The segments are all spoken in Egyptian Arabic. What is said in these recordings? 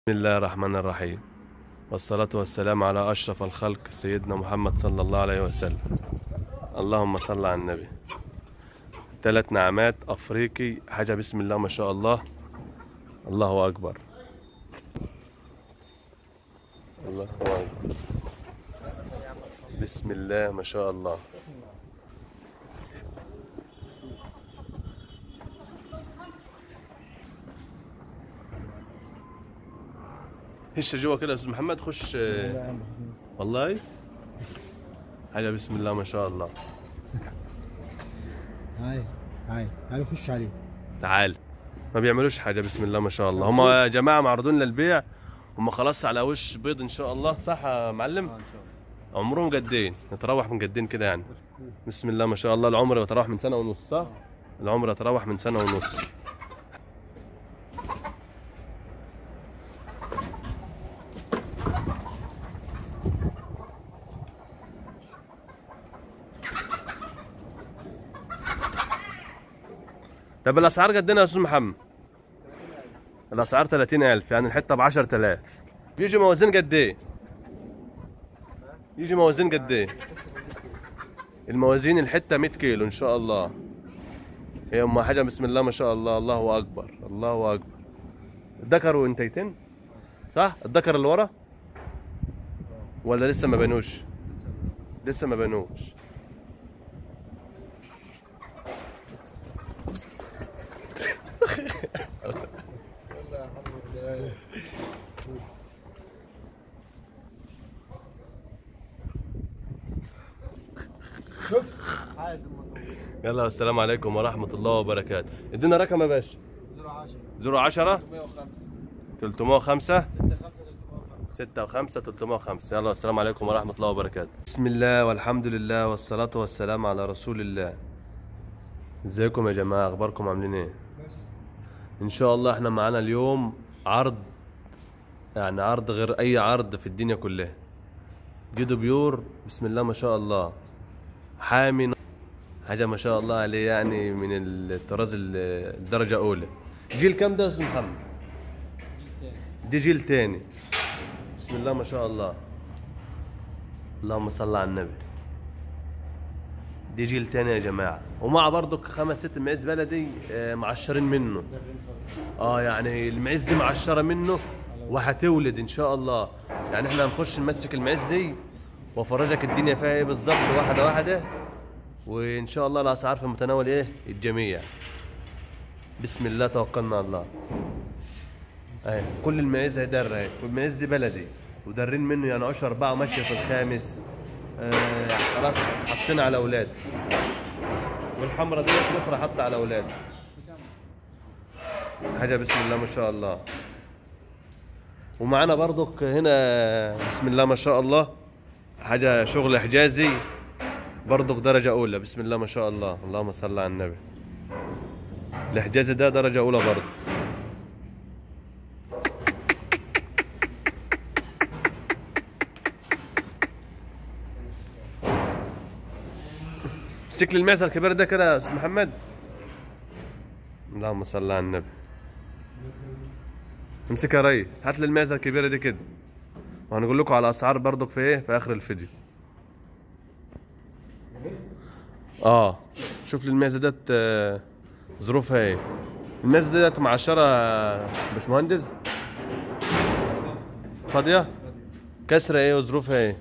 بسم الله الرحمن الرحيم والصلاة والسلام على أشرف الخلق سيدنا محمد صلى الله عليه وسلم اللهم صل على النبي ثلاث نعمات أفريقي حاجة بسم الله ما شاء الله الله أكبر الله أكبر بسم الله ما شاء الله هش جوا كده يا استاذ محمد خش آه، والله حاجه بسم الله ما شاء الله هاي هاي تعالوا خش عليه تعال ما بيعملوش حاجه بسم الله ما شاء الله هم يا جماعه معروضين للبيع هم خلاص على وش بيض ان شاء الله صح يا معلم عمرهم قدين يتراوح من قدين كده يعني بسم الله ما شاء الله العمر يتراوح من سنه ونص صح العمر يتراوح من سنه ونص طب الاسعار قدنا يا استاذ محمد الاسعار 30000 يعني الحته ب 10000 يجي موازين قد ايه يجي موازين قد ايه الموازين الحته 100 كيلو ان شاء الله هي ام حاجه بسم الله ما شاء الله الله اكبر الله اكبر الذكر وانتيتين صح الذكر اللي ورا ولا لسه ما بنوش لسه ما بنوش عايز الموضوع يلا السلام عليكم ورحمة الله وبركاته ادينا رقم يا باشا 010 010 105 305 6 5 6 و5 305 يلا السلام عليكم ورحمة الله وبركاته بسم الله والحمد لله والصلاة والسلام على رسول الله ازيكم يا جماعة اخباركم عاملين ايه ان شاء الله احنا معانا اليوم عرض يعني عرض غير اي عرض في الدنيا كلها جدو بيور بسم الله ما شاء الله حامي حاجة ما شاء الله عليه يعني من الطراز ال- الدرجة أولى جيل كام ده يا أستاذ محمد؟ دي جيل تاني بسم الله ما شاء الله اللهم صل على النبي دي جيل تاني يا جماعة ومع برضك خمس ست معيز بلدي آه، معشرين منه اه يعني المعيز دي معشرة منه وهتولد ان شاء الله يعني احنا هنخش نمسك المعيز دي وافرجك الدنيا فيها ايه بالظبط واحدة واحدة وان شاء الله الاسعار في متناول ايه الجميع بسم الله توكلنا على الله اهي كل المعيز هي در اهي والمعيز دي بلدي ودارين منه يعني عشر اربعه ماشيه في الخامس آه خلاص حاطين على اولاد والحمرا دي الاخرى حاطه على اولاد حاجه بسم الله ما شاء الله ومعانا برضك هنا بسم الله ما شاء الله حاجه شغل حجازي برضك درجه اولى بسم الله ما شاء الله اللهم صل على النبي الحجازي ده درجه اولى برضه امسك لي المعزه الكبيره ده كده يا استاذ محمد اللهم صل على النبي امسك يا ريس هات لي المعزه الكبيره دي كده وهنقول لكم على اسعار برضك في ايه في اخر الفيديو اه شوف لي المعزه ديت آه، ظروفها ايه المعزه ديت معشره يا باشمهندس فاضيه كسره ايه وظروفها ايه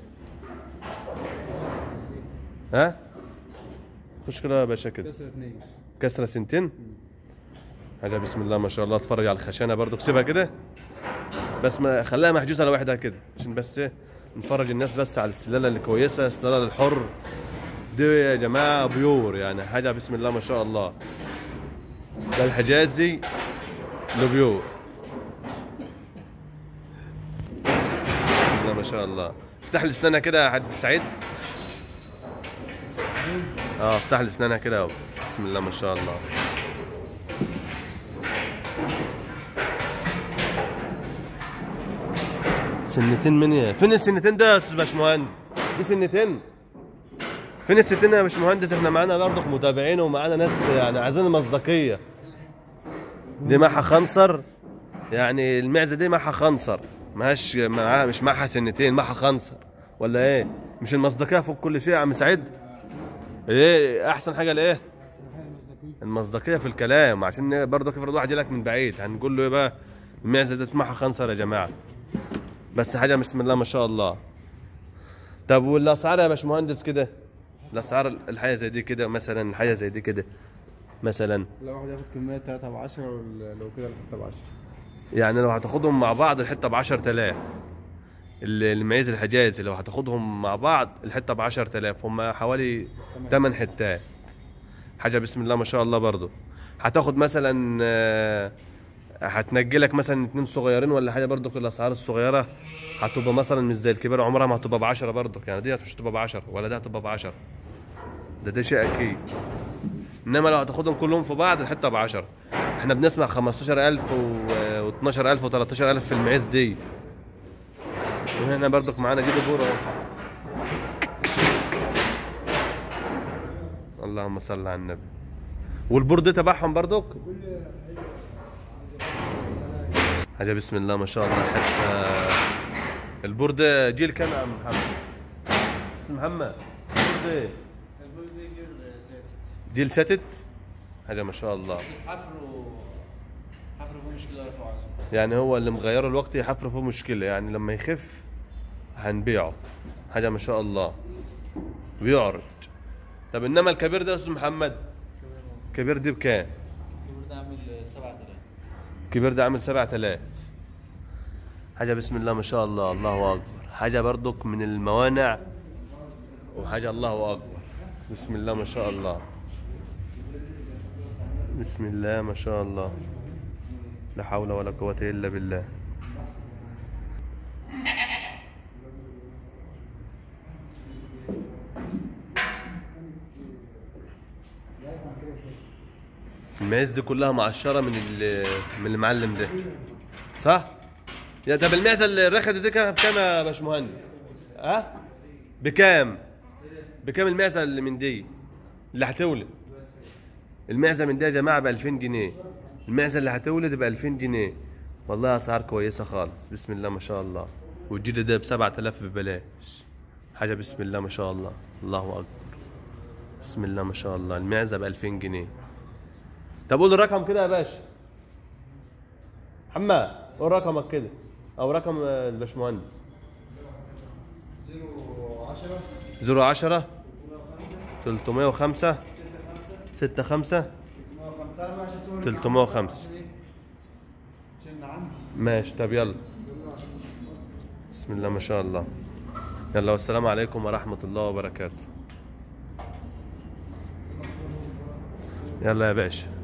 ها خش كده يا باشا كده كسر 2 كسره سنتين حاجه بسم الله ما شاء الله اتفرج على الخشانه برضو سيبها كده بس ما خليها محجوزه لوحدها كده عشان بس ايه نفرج الناس بس على السلاله اللي كويسه السلاله الحر دي يا جماعه بيور يعني حاجه بسم الله ما شاء الله ده الحجازي لبيور بسم الله ما شاء الله افتح لي اسنانها كده يا حاج سعيد اه افتح لي اسنانها كده اهو بسم الله ما شاء الله سنتين من ايه؟ فين السنتين ده يا استاذ باشمهندس؟ دي سنتين؟ فين السنتين يا باشمهندس؟ احنا معانا برضك متابعين ومعانا ناس يعني عايزين المصداقية دماغها خنصر يعني المعزه دي معها خنصر ماهاش معاها مش معها سنتين معها خنصر ولا ايه مش المصداقيه فوق كل شيء يا عم سعيد ايه احسن حاجه لايه المصداقيه في الكلام عشان برضه افرض واحد يجيلك من بعيد هنقول له ايه بقى المعزه دي معها خنصر يا جماعه بس حاجه بسم الله ما شاء الله طب والاسعار يا باشمهندس كده الاسعار الحاجه زي دي كده مثلا الحاجه زي دي كده مثلا لو واحد ياخد كمية 3 ب 10 ولو كده الحتة ب 10 يعني لو هتاخدهم مع بعض الحته ب 10000 ال- المعيز الحجازي لو هتاخدهم مع بعض الحته ب 10000 هم حوالي 8 حتات حاجه بسم الله ما شاء الله برضو هتاخد مثلا آه، هتنجي لك مثلا اتنين صغيرين ولا حاجه برضو الاسعار الصغيره هتبقى مثلا مش زي الكبيره عمرها ما هتبقى ب 10 برضو يعني دي مش هتبقى ب 10 ولا دي هتبقى ب 10 ده ده شيء اكيد انما لو هتاخدهم كلهم في بعض الحته ب 10 احنا بنسمع 15000 و 12000 و 13000 في المعيز دي وهنا برضك معانا جيب بورا اهو اللهم صل على النبي والبرد تبعهم برضك حاجه بسم الله ما شاء الله حتى البرد جيل كم يا عم محمد اسم محمد البرد ايه جيل ستت حاجه ما شاء الله حفروا حفروا فيه مشكلة رفعوا عزم يعني هو اللي مغيره الوقت يحفر فيه مشكله يعني لما يخف هنبيعه حاجه ما شاء الله بيعرج طب انما الكبير ده يا استاذ محمد الكبير دي بكام الكبير ده عامل 7000 الكبير ده عامل 7000 حاجه بسم الله ما شاء الله الله اكبر حاجه برضك من الموانع وحاجه الله اكبر بسم الله ما شاء الله بسم الله ما شاء الله لا حول ولا قوه الا بالله المعز دي كلها معشره من ال- من المعلم ده صح؟ يا طب المعزه اللي الرخدة دي كانت بكام يا باشمهندس؟ ها؟ بكام؟ بكام المعزه اللي من دي؟ اللي هتولد المعزه من دي يا جماعه ب 2000 جنيه المعزه اللي هتولد ب 2000 جنيه والله اسعار كويسه خالص بسم الله ما شاء الله والجديد ده ب 7000 ببلاش حاجه بسم الله ما شاء الله الله اكبر بسم الله ما شاء الله المعزه ب 2000 جنيه طب قول الرقم كده يا باشا محمد قول رقمك كده او رقم آه، الباشمهندس 010 010 305 65 305 عشان عندي ماشي طب يلا بسم الله ما شاء الله يلا والسلام عليكم ورحمة الله وبركاته يلا يا باشا